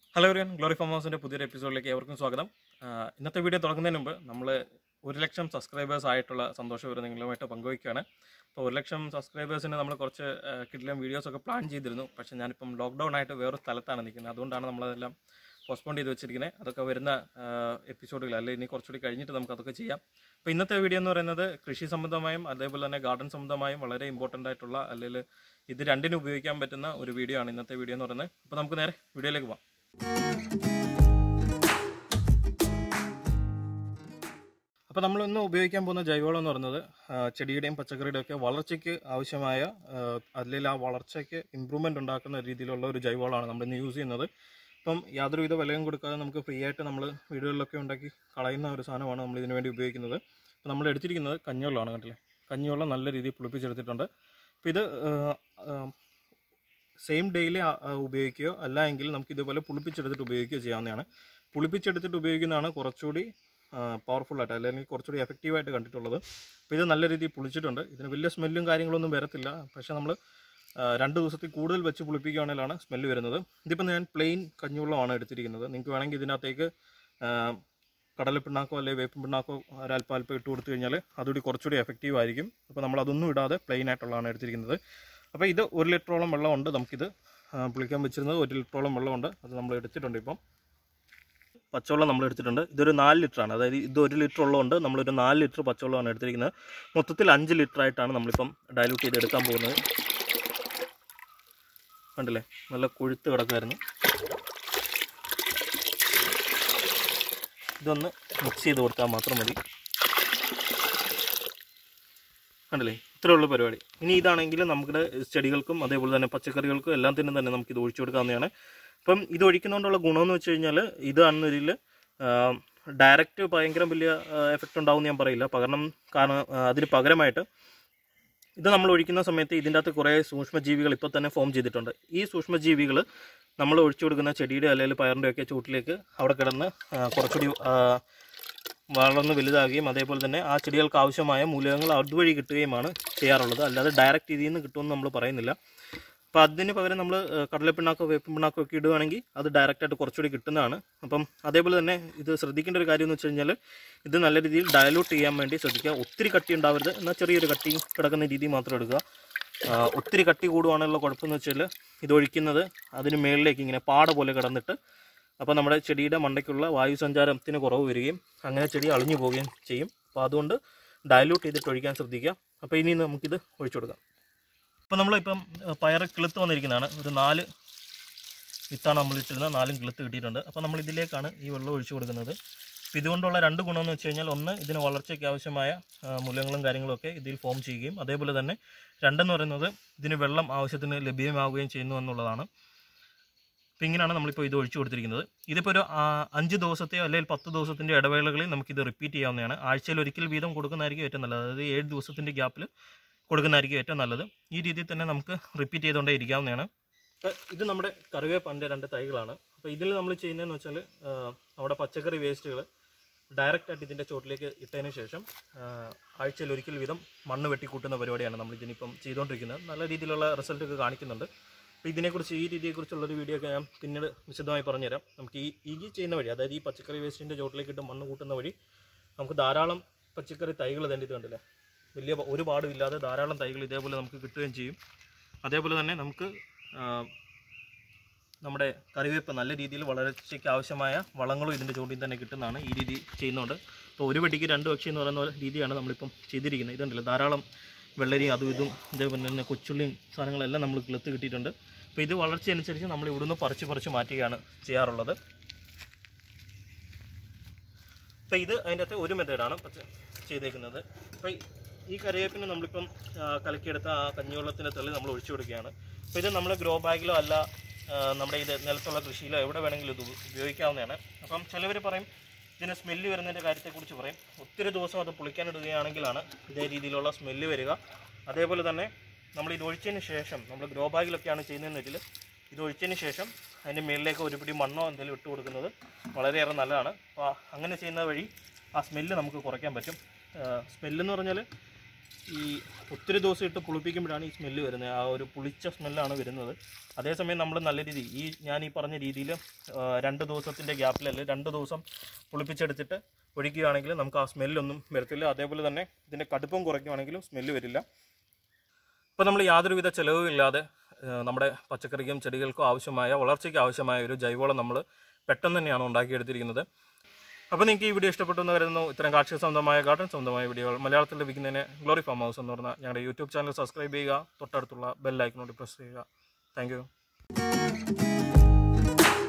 hello എവരിയൻ glory farm ഹൗസിൻ്റെ പുതിയൊരു എപ്പിസോഡിലേക്ക് ഏവർക്കും സ്വാഗതം ആഹ് ഇന്നത്തെ വീഡിയോ തുടങ്ങുന്നതിന് മുമ്പ് നമ്മൾ ഒരു ലക്ഷം സബ്സ്ക്രൈബേഴ്സ് ആയിട്ടുള്ള സന്തോഷം ഒരു നിങ്ങളുമായിട്ട് പങ്കുവയ്ക്കുകയാണ് അപ്പോൾ ഒരു ലക്ഷം സബ്സ്ക്രൈബേഴ്സിന് നമ്മൾ കുറച്ച് കിഡിലും വീഡിയോസ് ഒക്കെ പ്ലാൻ ചെയ്തിരുന്നു പക്ഷേ ഞാനിപ്പം ലോക്ക്ഡൗൺ ആയിട്ട് വേറൊരു സ്ഥലത്താണ് നിൽക്കുന്നത് അതുകൊണ്ടാണ് നമ്മളതെല്ലാം പോസ്റ്റ്പോൺ ചെയ്ത് വെച്ചിരിക്കുന്നത് അതൊക്കെ വരുന്ന എപ്പിസോഡുകൾ അല്ലെങ്കിൽ ഇനി കുറച്ചുകൂടി കഴിഞ്ഞിട്ട് നമുക്ക് അതൊക്കെ ചെയ്യാം അപ്പോൾ ഇന്നത്തെ വീഡിയോ എന്ന് പറയുന്നത് കൃഷി സംബന്ധമായും അതേപോലെ തന്നെ ഗാർഡൻ സംബന്ധമായും വളരെ ഇമ്പോർട്ടൻ്റ് ആയിട്ടുള്ള അല്ലെങ്കിൽ ഇത് രണ്ടിനും ഉപയോഗിക്കാൻ പറ്റുന്ന ഒരു വീഡിയോ ആണ് ഇന്നത്തെ വീഡിയോ എന്ന് പറയുന്നത് അപ്പോൾ നമുക്ക് നേരെ വീഡിയോയിലേക്ക് പോകാം അപ്പോൾ നമ്മൾ ഇന്ന് ഉപയോഗിക്കാൻ പോകുന്ന ജൈവവളം എന്ന് പറയുന്നത് ആ, ചെടിയുടെയും പച്ചക്കറിയുടെയും ഒക്കെ വളർച്ചയ്ക്ക് ആവശ്യമായ അല്ലെങ്കിൽ ആ വളർച്ചയ്ക്ക് ഇമ്പ്രൂവ്മെൻ്റ് ഉണ്ടാക്കുന്ന രീതിയിലുള്ള ഒരു ജൈവവളമാണ് നമ്മൾ ഇന്ന് യൂസ് ചെയ്യുന്നത് ഇപ്പം യാതൊരുവിധ വിലയും കൊടുക്കാതെ നമുക്ക് ഫ്രീ ആയിട്ട് നമ്മൾ വീടുകളിലൊക്കെ ഉണ്ടാക്കി കളയുന്ന ഒരു സാധനമാണ് നമ്മൾ ഇതിനു വേണ്ടി ഉപയോഗിക്കുന്നത് അപ്പോൾ നമ്മൾ എടുത്തിരിക്കുന്നത് കഞ്ഞിവെള്ളമാണ് കണ്ടില്ലേ കഞ്ഞിവെള്ളം നല്ല രീതിയിൽ പുളിപ്പിച്ചെടുത്തിട്ടുണ്ട് അപ്പോൾ ഇത് സെയിം ഡേയിൽ ഉപയോഗിക്കുകയോ അല്ല എങ്കിൽ നമുക്ക് ഇതുപോലെ പുളിപ്പിച്ചെടുത്തിട്ട് ഉപയോഗിക്കുകയോ ചെയ്യാവുന്നതാണ് പുളിപ്പിച്ചെടുത്തിട്ട് ഉപയോഗിക്കുന്നതാണ് കുറച്ചുകൂടി പവർഫുൾ ആയിട്ട് അല്ലെങ്കിൽ കുറച്ചുകൂടി എഫക്റ്റീവായിട്ട് കണ്ടിട്ടുള്ളത് അപ്പോൾ ഇത് നല്ല രീതിയിൽ പുളിച്ചിട്ടുണ്ട് ഇതിന് വലിയ സ്മെല്ലും കാര്യങ്ങളൊന്നും വരത്തില്ല പക്ഷേ നമ്മൾ രണ്ട് ദിവസത്തിൽ കൂടുതൽ വെച്ച് പുളിപ്പിക്കുകയാണെങ്കിലാണ് സ്മെല്ല് വരുന്നത് ഇതിപ്പോൾ ഞാൻ പ്ലെയിൻ കഞ്ഞിവെള്ളമാണ് എടുത്തിരിക്കുന്നത് നിങ്ങൾക്ക് വേണമെങ്കിൽ ഇതിനകത്തേക്ക് ആ, കടലപ്പിണ്ണാക്കോ അല്ലെങ്കിൽ വേപ്പിൻ പിണ്ണാക്കോ ഒരല്പം അല്പം ഇട്ട് കൊടുത്തു കഴിഞ്ഞാൽ അതുകൂടി കുറച്ചുകൂടി എഫക്റ്റീവ് ആയിരിക്കും അപ്പോൾ നമ്മൾ അതൊന്നും ഇടാതെ പ്ലെയിൻ ആയിട്ടുള്ളതാണ് എടുത്തിരിക്കുന്നത് അപ്പോൾ ഇത് ഒരു ലിറ്ററോളം വെള്ളമുണ്ട് നമുക്കിത് ആ, പുളിക്കാൻ വെച്ചിരുന്നത് ഒരു ലിറ്ററോളം വെള്ളമുണ്ട് അത് നമ്മൾ എടുത്തിട്ടുണ്ട് ഇപ്പം പച്ചവെള്ളം നമ്മൾ എടുത്തിട്ടുണ്ട് ഇതൊരു നാല് ലിറ്ററാണ് അതായത് ഇത് ഒരു ലിറ്റർ ഉള്ളതുകൊണ്ട് നമ്മളൊരു നാല് ലിറ്റർ പച്ചവെള്ളമാണ് എടുത്തിരിക്കുന്നത് മൊത്തത്തിൽ അഞ്ച് ലിറ്റർ ആയിട്ടാണ് നമ്മളിപ്പം ഡയലൂട്ട് ചെയ്ത് എടുക്കാൻ പോകുന്നത് കണ്ടില്ലേ നല്ല കൊഴുത്ത് കിടക്കുമായിരുന്നു ഇതൊന്ന് മിക്സ് ചെയ്ത് കൊടുത്താൽ മാത്രം മതി കണ്ടില്ലേ ഇത്രേ ഉള്ള പരിപാടി ഇനി ഇതാണെങ്കിൽ നമ്മുടെ ചെടികൾക്കും അതേപോലെ തന്നെ പച്ചക്കറികൾക്കും എല്ലാത്തിനും തന്നെ നമുക്ക് ഇത് ഒഴിച്ചു കൊടുക്കാവുന്നതാണ് അപ്പം ഇത് ഒഴിക്കുന്നതുകൊണ്ടുള്ള ഗുണമെന്ന് വെച്ച് കഴിഞ്ഞാൽ ഇതാണെന്നൊരിൽ ഡയറക്റ്റ് ഭയങ്കര വലിയ എഫക്റ്റ് ഉണ്ടാവും ഞാൻ പറയില്ല പകരം കാരണം ആ, അതിന് പകരമായിട്ട് ഇത് നമ്മൾ ഒഴിക്കുന്ന സമയത്ത് ഇതിൻ്റെ അകത്ത് കുറേ സൂക്ഷ്മജീവികൾ ഇപ്പോൾ തന്നെ ഫോം ചെയ്തിട്ടുണ്ട് ഈ സൂക്ഷ്മജീവികൾ നമ്മൾ ഒഴിച്ചു കൊടുക്കുന്ന ചെടിയുടെ അല്ലെങ്കിൽ പയറിൻ്റെ ഒക്കെ ചൂട്ടിലേക്ക് അവിടെ കിടന്ന് ആ, കുറച്ചുകൂടി ആ, വളർന്ന് വലുതാകുകയും അതേപോലെ തന്നെ ആ ചെടികൾക്ക് ആവശ്യമായ മൂലകങ്ങൾ അതുവഴി കിട്ടുകയുമാണ് ചെയ്യാറുള്ളത് അല്ലാതെ ഡയറക്റ്റ് ഇതിൽ നിന്ന് കിട്ടുമെന്ന് നമ്മൾ പറയുന്നില്ല അപ്പോൾ അതിന് പകരം നമ്മൾ കടലപ്പിണ്ണാക്കോ വേപ്പിൻ പിണ്ണാക്കോ ഒക്കെ ഇടുകയാണെങ്കിൽ അത് ഡയറക്റ്റായിട്ട് കുറച്ചുകൂടി കിട്ടുന്നതാണ് അപ്പം അതേപോലെ തന്നെ ഇത് ശ്രദ്ധിക്കേണ്ട ഒരു കാര്യം എന്ന് വെച്ച് കഴിഞ്ഞാൽ ഇത് നല്ല രീതിയിൽ ഡയലൂട്ട് ചെയ്യാൻ വേണ്ടി ശ്രദ്ധിക്കുക ഒത്തിരി കട്ടി ഉണ്ടാവരുത് എന്നാൽ ചെറിയൊരു കട്ടി കിടക്കുന്ന രീതി മാത്രം എടുക്കുക ആ, ഒത്തിരി കട്ടി കൂടുവാണുള്ള കുഴപ്പമെന്ന് വെച്ചാൽ ഇത് ഒഴിക്കുന്നത് അതിന് മുകളിലേക്ക് ഇങ്ങനെ പാട പോലെ കിടന്നിട്ട് അപ്പോൾ നമ്മുടെ ചെടിയുടെ മണ്ടയ്ക്കുള്ള വായു സഞ്ചാരത്തിന് കുറവ് വരികയും അങ്ങനെ ചെടി അളിഞ്ഞു പോവുകയും ചെയ്യും അപ്പോൾ അതുകൊണ്ട് ഡയലൂട്ട് ചെയ്തിട്ട് ഒഴിക്കാൻ ശ്രദ്ധിക്കുക അപ്പോൾ ഇനി നമുക്കിത് ഒഴിച്ചു കൊടുക്കാം അപ്പോൾ നമ്മളിപ്പം ഏഹ്, പയറ് കിളുത്ത് വന്നിരിക്കുന്നതാണ് ഒരു നാല് വിത്താണ് നമ്മൾ ഇട്ടിരുന്നത് നാലും കിളുത്ത് കിട്ടിയിട്ടുണ്ട് അപ്പോൾ നമ്മൾ ഇതിലേക്കാണ് ഈ വെള്ളം ഒഴിച്ചു കൊടുക്കുന്നത് അപ്പോൾ ഇതുകൊണ്ടുള്ള രണ്ട് ഗുണമെന്ന് വെച്ച് കഴിഞ്ഞാൽ ഒന്ന് ഇതിന് വളർച്ചയ്ക്ക് ആവശ്യമായ ആ, മൂലകങ്ങളും കാര്യങ്ങളൊക്കെ ഇതിൽ ഫോം ചെയ്യുകയും അതേപോലെ തന്നെ രണ്ടെന്ന് പറയുന്നത് ഇതിന് വെള്ളം ആവശ്യത്തിന് ലഭ്യമാവുകയും ചെയ്യുന്നു എന്നുള്ളതാണ് അപ്പോൾ ഇങ്ങനെയാണ് നമ്മളിപ്പോൾ ഇത് ഒഴിച്ചു കൊടുത്തിരിക്കുന്നത് ഇതിപ്പോൾ ഒരു ആ, അഞ്ച് ദിവസത്തെയോ അല്ലെങ്കിൽ പത്ത് ദിവസത്തിൻ്റെ ഇടവേളകളിൽ നമുക്കിത് റിപ്പീറ്റ് ചെയ്യാവുന്നതാണ് ആഴ്ചയിൽ ഒരിക്കൽ വീതം കൊടുക്കുന്നതായിരിക്കും ഏറ്റവും നല്ലത് അതായത് ഏഴ് ദിവസത്തിൻ്റെ ഗ്യാപ്പിൽ കൊടുക്കുന്നതായിരിക്കും ഏറ്റവും നല്ലത് ഈ രീതിയിൽ തന്നെ നമുക്ക് റിപ്പീറ്റ് ചെയ്തുകൊണ്ടേ ഇരിക്കാവുന്നതാണ് അപ്പോൾ ഇത് നമ്മുടെ കറിവേപ്പൻ്റെ രണ്ട് തൈകളാണ് അപ്പോൾ ഇതിൽ നമ്മൾ ചെയ്യുന്നതെന്ന് വെച്ചാൽ ആ, നമ്മുടെ പച്ചക്കറി വേസ്റ്റുകൾ ഡയറക്റ്റ് ആയിട്ട് ഇതിൻ്റെ ചോട്ടിലേക്ക് ഇട്ടതിന് ശേഷം ആ, ആഴ്ചയിൽ ഒരിക്കൽ വീതം മണ്ണ് വെട്ടിക്കൂട്ടുന്ന പരിപാടിയാണ് നമ്മൾ ഇതിനിപ്പം ചെയ്തുകൊണ്ടിരിക്കുന്നത് നല്ല രീതിയിലുള്ള റിസൾട്ട് ഒക്കെ കാണിക്കുന്നുണ്ട് അപ്പോൾ ഇതിനെക്കുറിച്ച് ഈ രീതിയെക്കുറിച്ചുള്ളൊരു വീഡിയോ ഒക്കെ ഞാൻ പിന്നീട് വിശദമായി പറഞ്ഞുതരാം നമുക്ക് ഈ ഈ ചെയ്യുന്ന വഴി അതായത് ഈ പച്ചക്കറി വേസ്റ്റിൻ്റെ ചോട്ടിലേക്ക് ഇട്ട് മണ്ണ് കൂട്ടുന്ന വഴി നമുക്ക് ധാരാളം പച്ചക്കറി തൈകൾ തന്നെ ഇത് കണ്ടില്ല വലിയ പ- ഒരു പാടുമില്ലാതെ ധാരാളം തൈകൾ ഇതേപോലെ നമുക്ക് കിട്ടുകയും ചെയ്യും അതേപോലെ തന്നെ നമുക്ക് ആ, നമ്മുടെ കറിവേപ്പ് നല്ല രീതിയിൽ വളർച്ചയ്ക്ക് ആവശ്യമായ വളങ്ങളും ഇതിൻ്റെ ചോട്ടിൽ തന്നെ കിട്ടുന്നതാണ് ഈ രീതി ചെയ്യുന്നുണ്ട് അപ്പോൾ ഒരു വെടിക്ക് രണ്ട് പക്ഷി എന്ന് പറയുന്ന പോലെ രീതിയാണ് നമ്മളിപ്പം ചെയ്തിരിക്കുന്നത് ഇതുണ്ടല്ലോ ധാരാളം വെള്ളരി അതും ഇതും ഇതേപോലെ തന്നെ കൊച്ചുള്ളിയും സാധനങ്ങളെല്ലാം നമ്മൾ കിളുത്ത് കിട്ടിയിട്ടുണ്ട് അപ്പോൾ ഇത് വളർച്ച അനുസരിച്ച് നമ്മൾ ഇവിടുന്ന് പറിച്ച് പറിച്ച് മാറ്റുകയാണ് ചെയ്യാറുള്ളത് അപ്പോൾ ഇത് അതിൻ്റെ അകത്തെ ഒരു മെത്തേഡാണ് പച്ച ചെയ്തേക്കുന്നത് അപ്പോൾ ഈ കറിവേപ്പിന് നമ്മളിപ്പം ആ, കലക്കിയെടുത്ത ആ കഞ്ഞിവെള്ളത്തിൻ്റെ തെളി നമ്മൾ ഒഴിച്ചു കൊടുക്കുകയാണ് അപ്പോൾ ഇത് നമ്മൾ ഗ്രോ ബാഗിലോ അല്ല ആ, നമ്മുടെ ഇത് നിലത്തുള്ള കൃഷിയിലോ എവിടെ വേണമെങ്കിലും ഇത് ഉപയോഗിക്കാവുന്നതാണ് അപ്പം ചിലവർ പറയും ഇതിന് സ്മെല്ല് വരുന്നതിൻ്റെ കാര്യത്തെക്കുറിച്ച് പറയും ഒത്തിരി ദിവസം അത് പുളിക്കാനിടുകയാണെങ്കിലാണ് ഇതേ രീതിയിലുള്ള സ്മെല്ല് വരിക അതേപോലെ തന്നെ നമ്മൾ ഇത് ഒഴിച്ചതിന് ശേഷം നമ്മൾ ഗ്രോ ബാഗിലൊക്കെയാണ് ചെയ്യുന്നതെന്നെങ്കിൽ ഇത് ഒഴിച്ചതിന് ശേഷം അതിൻ്റെ മുകളിലേക്ക് ഒരു പിടി മണ്ണോ എന്തെങ്കിലും ഇട്ട് കൊടുക്കുന്നത് വളരെയേറെ നല്ലതാണ് അപ്പോൾ അങ്ങനെ ചെയ്യുന്നത് വഴി ആ സ്മെല്ല് നമുക്ക് കുറയ്ക്കാൻ പറ്റും സ്മെല്ലെന്ന് പറഞ്ഞാൽ ഈ ഒത്തിരി ദിവസം ഇട്ട് പുളിപ്പിക്കുമ്പോഴാണ് ഈ സ്മെല്ല് വരുന്നത് ആ ഒരു പുളിച്ച സ്മെല്ലാണ് വരുന്നത് അതേസമയം നമ്മൾ നല്ല രീതി ഈ ഞാൻ ഈ പറഞ്ഞ രീതിയിൽ രണ്ട് ദിവസത്തിൻ്റെ ഗ്യാപ്പിലല്ല രണ്ട് ദിവസം പുളിപ്പിച്ചെടുത്തിട്ട് ഒഴിക്കുകയാണെങ്കിൽ നമുക്ക് ആ സ്മെല്ലൊന്നും വരത്തില്ല അതേപോലെ തന്നെ ഇതിൻ്റെ കടുപ്പം കുറയ്ക്കുകയാണെങ്കിലും സ്മെല്ല് വരില്ല ഇപ്പോൾ നമ്മൾ യാതൊരുവിധ ചിലവുമില്ലാതെ ഏഹ്, നമ്മുടെ പച്ചക്കറിക്കും ചെടികൾക്കും ആവശ്യമായ വളർച്ചയ്ക്ക് ആവശ്യമായ ഒരു ജൈവവളം നമ്മൾ പെട്ടെന്ന് തന്നെയാണ് ഉണ്ടാക്കിയെടുത്തിരിക്കുന്നത് അപ്പോൾ നിങ്ങൾക്ക് ഈ വീഡിയോ ഇഷ്ടപ്പെട്ടു എന്ന് കരുതുന്നു ഇത്തരം കാർഷിക സ്വന്തമായ ഗാർഡൻ സ്വന്തമായ വീഡിയോകൾ മലയാളത്തിൽ ലഭിക്കുന്നതിന് ഗ്ലോറി ഫാം ഹൗസ് എന്ന് പറഞ്ഞാൽ ഞങ്ങളുടെ യൂട്യൂബ് ചാനൽ സബ്സ്ക്രൈബ് ചെയ്യുക തൊട്ടടുത്തുള്ള ബെൽ ഐക്കണോട് പ്രസ് ചെയ്യുക താങ്ക്